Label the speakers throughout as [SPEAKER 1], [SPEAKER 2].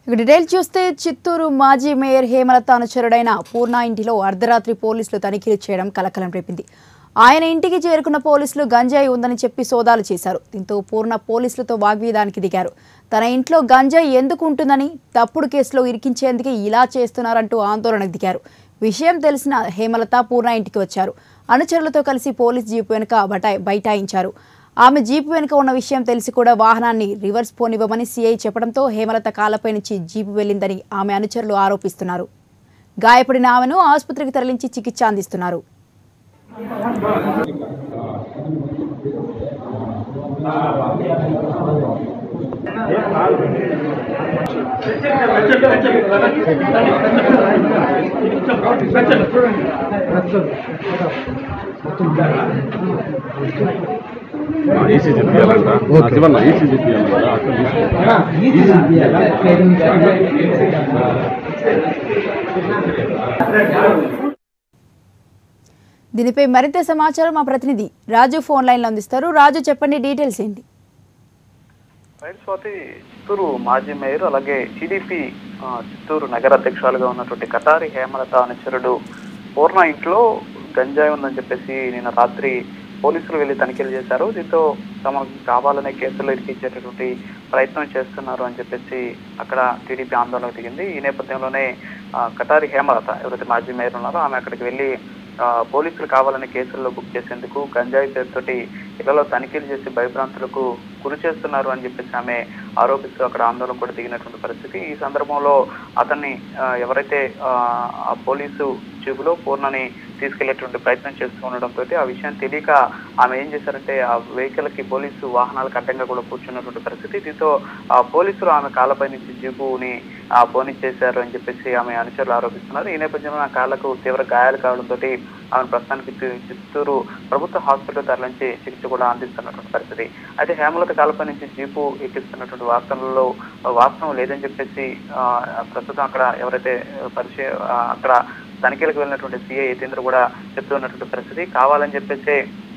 [SPEAKER 1] ఇక డీటెయిల్ చూస్తే చిత్తూరు మాజీ మేయర్ హేమలత అనుచరుడైన పూర్ణ ఇంటిలో అర్ధరాత్రి పోలీసులు తనిఖీలు చేయడం కలకలం రేపింది ఆయన ఇంటికి చేరుకున్న పోలీసులు గంజాయి ఉందని చెప్పి సోదాలు చేశారు దీంతో పూర్ణ పోలీసులతో వాగ్వీదానికి దిగారు తన ఇంట్లో గంజాయి ఎందుకు ఉంటుందని తప్పుడు కేసులో ఇరికించేందుకే ఇలా చేస్తున్నారంటూ ఆందోళనకు దిగారు విషయం తెలిసిన హేమలత పూర్ణ ఇంటికి వచ్చారు అనుచరులతో కలిసి పోలీస్ జీపు వెనుక బటాయి బైఠాయించారు ఆమె జీపు వెనుక ఉన్న విషయం తెలిసి కూడా వాహనాన్ని రివర్స్ పోనివ్వమని సీఐ చెప్పడంతో హేమలత కాలపై నుంచి జీపు వెళ్ళిందని ఆమె అనుచరులు ఆరోపిస్తున్నారు గాయపడిన ఆమెను ఆసుపత్రికి తరలించి చికిత్స అందిస్తున్నారు
[SPEAKER 2] ఈసీ చెప్పాలంట శివన్న ఈసీ చెప్పాలంట అక్కడ తీసుకో.
[SPEAKER 1] దీనిపై మరింత సమాచారం మా ప్రతినిధి రాజు ఫోన్ లైన్లో అందిస్తారు రాజు చెప్పండి డీటెయిల్స్ ఏంటి
[SPEAKER 3] రైట్ స్వాతి చిత్తూరు మాజీ మేయర్ అలాగే టీడీపీ ఆ, చిత్తూరు నగర అధ్యక్షురాలుగా ఉన్నటువంటి కటారి హేమలత అనుచరుడు పూర్ణ ఇంట్లో గంజాయి ఉందని చెప్పేసి నిన్న రాత్రి పోలీసులు వెళ్ళి తనిఖీలు చేశారు దీంతో తమకు కావాలనే కేసులో ఇరికించేటటువంటి ప్రయత్నం చేస్తున్నారు అని చెప్పేసి అక్కడ టీడీపీ ఆందోళనకు దిగింది ఈ నేపథ్యంలోనే ఆ, కటారి హేమలత ఎవరైతే మాజీ మేయర్ ఉన్నారో ఆమె అక్కడికి వెళ్ళి ఆ, పోలీసులు కావాలనే కేసుల్లో బుక్ చేసేందుకు గంజాయి పేరుతోటి ఇళ్లలో తనిఖీలు చేసి భయభ్రాంతులకు గురి చేస్తున్నారు అని చెప్పేసి ఆమె ఆరోపిస్తూ అక్కడ ఆందోళన కూడా దిగినటువంటి పరిస్థితి ఈ సందర్భంలో అతన్ని ఆ, ఎవరైతే ఆ, ఆ పోలీసు జీబులో పూర్ణని తీసుకెళ్లేటువంటి ప్రయత్నం చేస్తూ ఉండడంతో ఆ విషయం తెలియక ఆమె ఏం చేశారంటే ఆ వెహికల్ కి పోలీసు వాహనాలకు అడ్డంగా కూడా కూర్చున్నటువంటి పరిస్థితి దీంతో ఆ పోలీసులు ఆమె కాళ్ళపై నుంచి జీబుని ఆ పోనీ చేశారు అని చెప్పేసి ఆమె అనుచరులు ఆరోపిస్తున్నారు ఈ నేపథ్యంలో ఆ కాళ్ళకు తీవ్ర గాయాలు కావడంతో ఆమె ప్రస్తుతానికి చి- చిత్తూరు ప్రభుత్వ హాస్పిటల్ తరలించి చికిత్స కూడా అందిస్తున్నటువంటి పరిస్థితి అయితే హేమలత కాళ్ళపై నుంచి జీపు ఎక్కిస్తున్నటువంటి వార్తలలో వాస్తవం లేదని చెప్పేసి ఆ, ప్రస్తుతం అక్కడ ఎవరైతే పరిచయ ఆ, అక్కడ తనిఖీలకు వెళ్ళినటువంటి సిఐ యతీంద్ర కూడా చెప్తున్నటువంటి పరిస్థితి కావాలని చెప్పేసి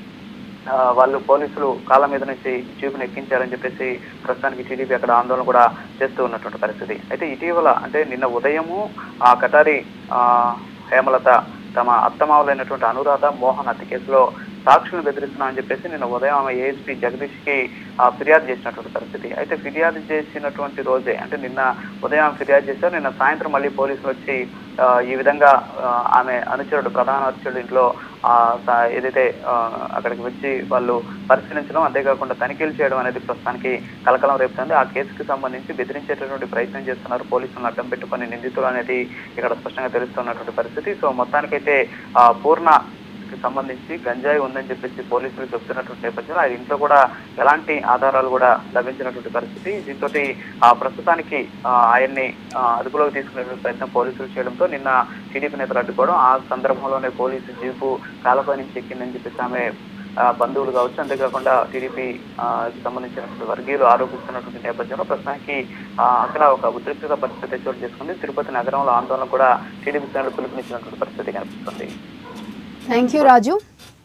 [SPEAKER 3] ఆ, వాళ్ళు పోలీసులు కాళ్ళ మీద నుంచి జీపును ఎక్కించారని చెప్పేసి ప్రస్తుతానికి టీడీపీ అక్కడ ఆందోళన కూడా చేస్తూ ఉన్నటువంటి పరిస్థితి అయితే ఇటీవల అంటే నిన్న ఉదయము ఆ కటారి ఆ, హేమలత తమ అత్తమావులైనటువంటి అనురాధ మోహన్ హత్య కేసులో సాక్షులను బెదిరిస్తున్నామని చెప్పేసి నిన్న ఉదయం ఆమె ఏఎస్పీ జగదీష్ కి ఆ, ఫిర్యాదు చేసినటువంటి పరిస్థితి అయితే ఫిర్యాదు చేసినటువంటి రోజే అంటే నిన్న ఉదయం ఆమె ఫిర్యాదు చేశారు నిన్న సాయంత్రం మళ్ళీ పోలీసులు వచ్చి ఆ, ఈ విధంగా ఆ, ఆమె అనుచరుడు ప్రధాన అనుచరుడు ఇంట్లో ఆ, స- ఏదైతే ఆ, అక్కడికి వచ్చి వాళ్ళు పరిశీలించడం అంతేకాకుండా తనిఖీలు చేయడం అనేది ప్రస్తుతానికి కలకలం రేపుతుంది ఆ కేసుకి సంబంధించి బెదిరించేటటువంటి ప్రయత్నం చేస్తున్నారు పోలీసులను అడ్డం పెట్టుకొని నిందితులు అనేది ఇక్కడ స్పష్టంగా తెలుస్తున్నటువంటి పరిస్థితి సో మొత్తానికైతే ఆ, పూర్ణ కి సంబంధించి గంజాయి ఉందని చెప్పేసి పోలీసులు చెప్తున్నటువంటి నేపథ్యంలో ఆ ఇంట్లో కూడా ఎలాంటి ఆధారాలు కూడా లభించినటువంటి పరిస్థితి దీంతో ఆ ప్రస్తుతానికి ఆ, ఆయన్ని ఆ, అదుపులోకి తీసుకునేటువంటి ప్రయత్నం పోలీసులు చేయడంతో నిన్న టీడీపీ నేతలు అడ్డుకోవడం ఆ సందర్భంలోనే పోలీసు జీపు కాలపై నుంచి ఎక్కిందని చెప్పేసి ఆమె ఆ, బంధువులు కావచ్చు అంతేకాకుండా టీడీపీ ఆ, కి సంబంధించినటువంటి వర్గీయులు ఆరోపిస్తున్నటువంటి నేపథ్యంలో ప్రస్తుతానికి ఆ, అక్కడ ఒక ఉద్రిక్తత పరిస్థితి చోటు చేసుకుంది తిరుపతి నగరంలో ఆందోళన కూడా టీడీపీ శ్రేణులు పిలుపునిచ్చినటువంటి పరిస్థితి కనిపిస్తుంది
[SPEAKER 1] థ్యాంక్ యూ రాజు